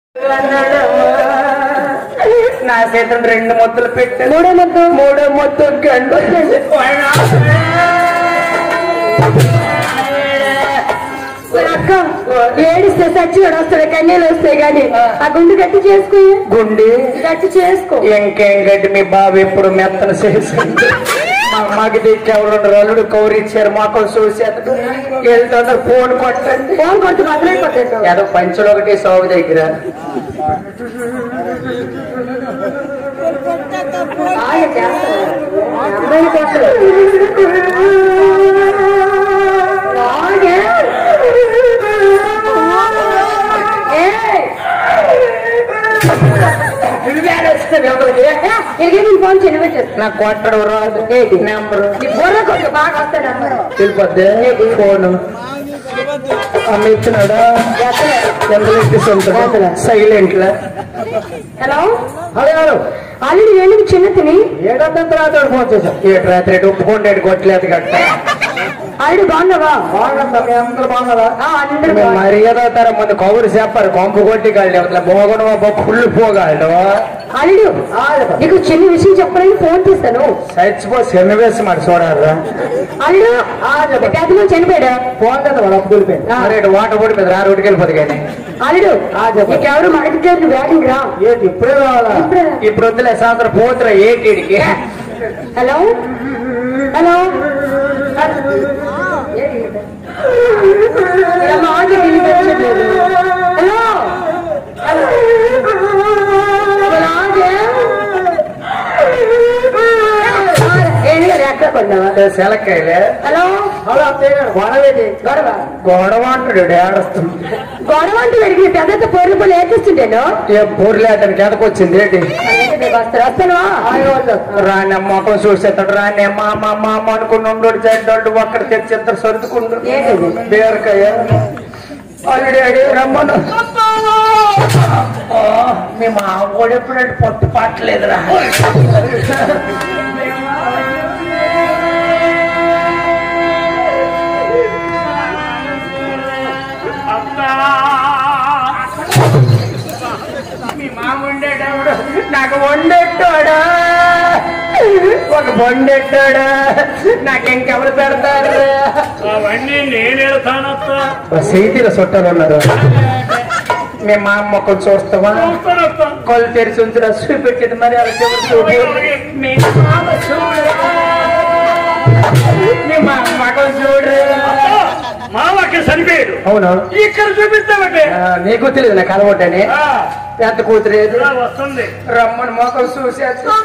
నా చేతులు రెండు ముద్దలు పెట్టి మూడో ముద్దు మూడో ముద్దు గండు అక్క ఏడిస్తే చచ్చి వస్తాడు కన్నీళ్ళు వస్తాయి కానీ ఆ గుండు గట్టి చేసుకో గుండి గట్టి చేసుకో ఇంకేం గడ్డి మీ బాబు ఎప్పుడు మెత్తన చేసి మా అమ్మకి దిక్కెవరు అల్లుడు కౌరిచ్చారు మాకు చూసి అతడు వెళ్తాడు ఫోన్ కొట్టండి ఫోన్ కొట్టి బదులైపోతాడు ఏదో పంచులు ఒకటి సాగు దగ్గర బాగా చేస్తాడు అమ్మాయిని కొట్టడు బాగా. ఏయ్! ఇదిగే నీ ఫోన్ చిన్నపెట్టేస్తా నాకు కొట్టడు రాదు నెంబరు నీ బుర్ర కొట్టు బాగా వస్తాడు అమ్మాయి వెళ్ళిపోద్ది ఫోను అమ్మ ఇచ్చినాడా ఎంత లెక్కిస్తుంటాడు సైలెంట్ లా హలో హలో ఆల్రెడీ వెళ్ళి చిన్న తిని ఏడంతా తర్వాత ఫోన్ చేశాం ఏడు రాత్రి ఎటు ఒప్పుకోండి కొట్టలేదు గట్ట ఆల్రెడీ బాగున్నావా బాగుందా మీ అందరూ బాగున్నారా ఆ, అందరూ మేము బాగున్నారు. మర్యాద తరం ముందు కబురు చెప్పారు కొంపు కొట్టి కాళ్ళు అట్లా బోగడం కుళ్ళు పోగాళ్ళు అల్లుడు నీకు చిన్న విషయం చెప్పడానికి ఫోన్ చేశాను చచ్చిపో చిన్న వేసి మరి చూడారా అల్లుడు పెద్దలో చనిపోయాడు ఫోన్ కదా వాళ్ళు అప్పుకెళ్ళిపోయింది అరే ఇటు వాటర్ పొడి మీద రా రోడ్డుకి వెళ్ళిపోతుంది కానీ అల్లుడు నీకెవరు మడకి వేటింగ్ రా ఏంటి ఇప్పుడే రావాలా ఇప్పుడే. ఇప్పుడు వద్దులే సాయంత్రం పోతురా ఏంటికి హలో హలో ఇలా మాట వినిపించట్లేదు. హలో హలో అలాగే. ఏంటి గారు ఎక్కడ కొన్నావా సెలక్కాయలే హలో హలో అత్తయ్య గారు గొడవేది గొడవ గొడవ అంటాడు ఏడుస్తుంది గొడవ అంటూ పెరిగి పెద్ద పొరుగు పొలు ఏకిస్తుంటాను ఏ పూర్లే అతనికి ఎదకొచ్చింది ఏంటి వస్తాను రాని మొక్కలు చూసేస్తాడు రాని మా మా మా అమ్మ అనుకుని ఉండోడు చెడ్డోడు ఒక్కడ తెచ్చిద్దరు సర్దుకుండు ఏంటిది? బీరకాయ ఆల్రెడీ రమ్మను ఆ, మీ మా కూడా ఎప్పుడంటే పొట్టు పట్టలేదురా మీ మామ ఉండేటప్పుడు నాకు వండెట్టాడా ఒక వండెట్టాడా నాకు ఇంకెవరు పెడతారు అవన్నీ నేను వెళ్తానత్తా సైతీల చుట్టాలు ఉన్నారు మీ మా అమ్మ కొంచెం చూస్తావా చూస్తానత్తా కళ్ళు తెరిచి ఉంచి రసు పెట్టేది మరి అలా చివరి చూడు మీ మామ చూడు మీ మా అమ్మ కొంచెం చూడు మామకి చనిపోయాడు అవును ఇక్కడ చూపిస్తామంటే ఆ, నీకు తెలియదు నాకు అలవాటని ఆ, పెద్ద కూతురు ఏది ఇలా వస్తుంది రమ్మని మోకం చూసి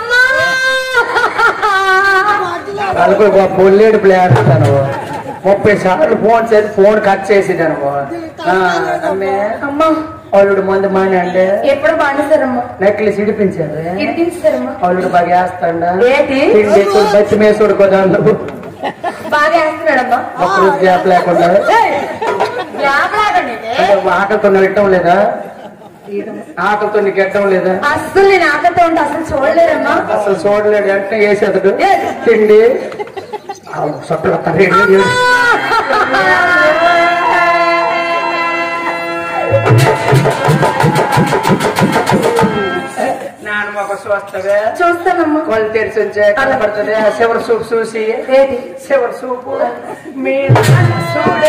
వాళ్ళకు బొల్లేడు ప్లేయర్ తను ముప్పై సార్లు ఫోన్ చేసి ఫోన్ కట్ చేసేదాను అమ్మే అమ్మా అల్లుడు మంది మాని అంటే ఎప్పుడు బాగుంటారమ్మా నెక్లెస్ ఇడిపించారు ఇడిపించారమ్మా అల్లుడు బాగా వేస్తాడా ఏంటి? తిండి ఎక్కువ బచ్చి మేసుడు కదా బాగా వేస్తున్నాడమ్మా ఒక్కరు గ్యాప్ లేకుండా లాభలాగండి అంటే ఆకలితో పెట్టడం లేదా ఆకలితో నీకు ఎట్టడం లేదా అస్సలు నేను ఆకలితో ఉంటే అసలు చూడలేదమ్మా అసలు చూడలేడు వెంటనే వేసేదడు తిండి సొట్టలు వస్తాయి. నాన్న మొక్క చూస్తావే చూస్తానమ్మా కళ్ళు తెరిచి ఉంచే కనపడుతుంది ఆ శివరి సూపు చూసి ఏంటి శివరి సూపు మీ నాన్న చూడే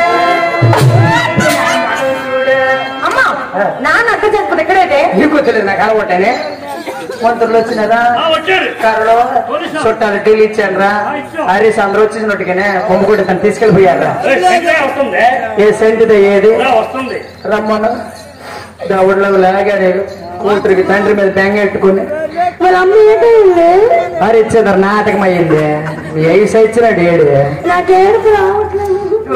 మీ నాన్న చూడే అమ్మా నాన్న అక్క చెప్పదు ఎక్కడైతే నీకు తెలియదు నాకు అలవాటనే మంత్రులు వచ్చినారా ఆ, వచ్చారు కర్రలో చుట్టాలు ఢిల్లీ ఇచ్చానరా హరీష్ అందరూ వచ్చేసినట్టుగానే కొమ్ముకుంటే తను తీసుకెళ్ళిపోయారా ఏ, సెంటే వస్తుంది ఏ సెంటిదో ఏది ఇలా వస్తుంది రమ్మను దౌడులో లాగాడు కూతురికి తండ్రి మీద బెంగెట్టుకుని వాళ్ళ అమ్మ ఏంటండి హరిశ్చంద్ర నాటకం అయ్యింది మీ ఐసు ఇచ్చినాడు ఏడు నాకు ఏడుపు రావట్లేదు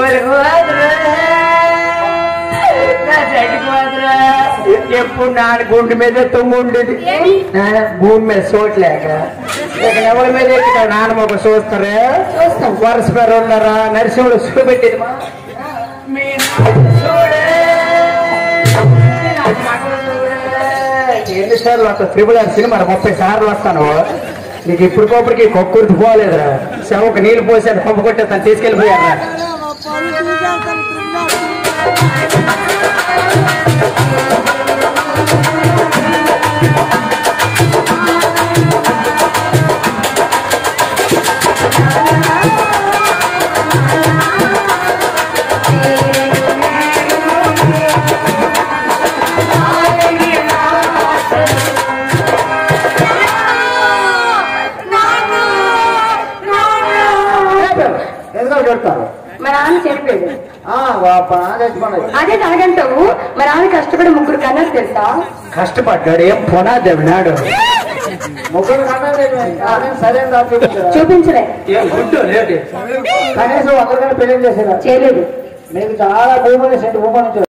ఎప్పుడు నాన్న గుండె మీద తొమ్మి ఉండేది ఆ, భూమి మీద చోట్లేక ఇక ఎవరి మీద ఎక్కుతావు నాన్న ఒక చూస్తారా వరుస పేరు ఉన్నారా నరసింహుడు చూపెట్టేది మా. మీ నాన్న చూడే. మీ నాన్న మగడు చూడే. ఎన్నిసార్లు వస్తా త్రిపుల్ ఆర్ సినిమా ముప్పై సార్లు వస్తాను నీకు ఇప్పటికొప్పటికి కొక్కుర్తి పోలేదురా శవకు నీళ్లు పోసి అది పంపు కొట్టే తను తీసుకెళ్ళిపోయారా Thank you. చూడతారు మా నాన్న చనిపోయాడు ఆ, వాప, చచ్చిపోయినాడు. అదే తాగంటావు మా నాన్న కష్టపడి ముగ్గురు కన్నారు తెలుసా కష్టపడ్డాడు ఏం పునాది నాడు ముగ్గురు సరైన దారి చూపించారా? చూపించలే ఏం గుడ్డు లేదు కనీసం ఒకరికైనా పెళ్లి చేసారా చేయలేదు మీకు చాలా భూములు సెంటు భూములు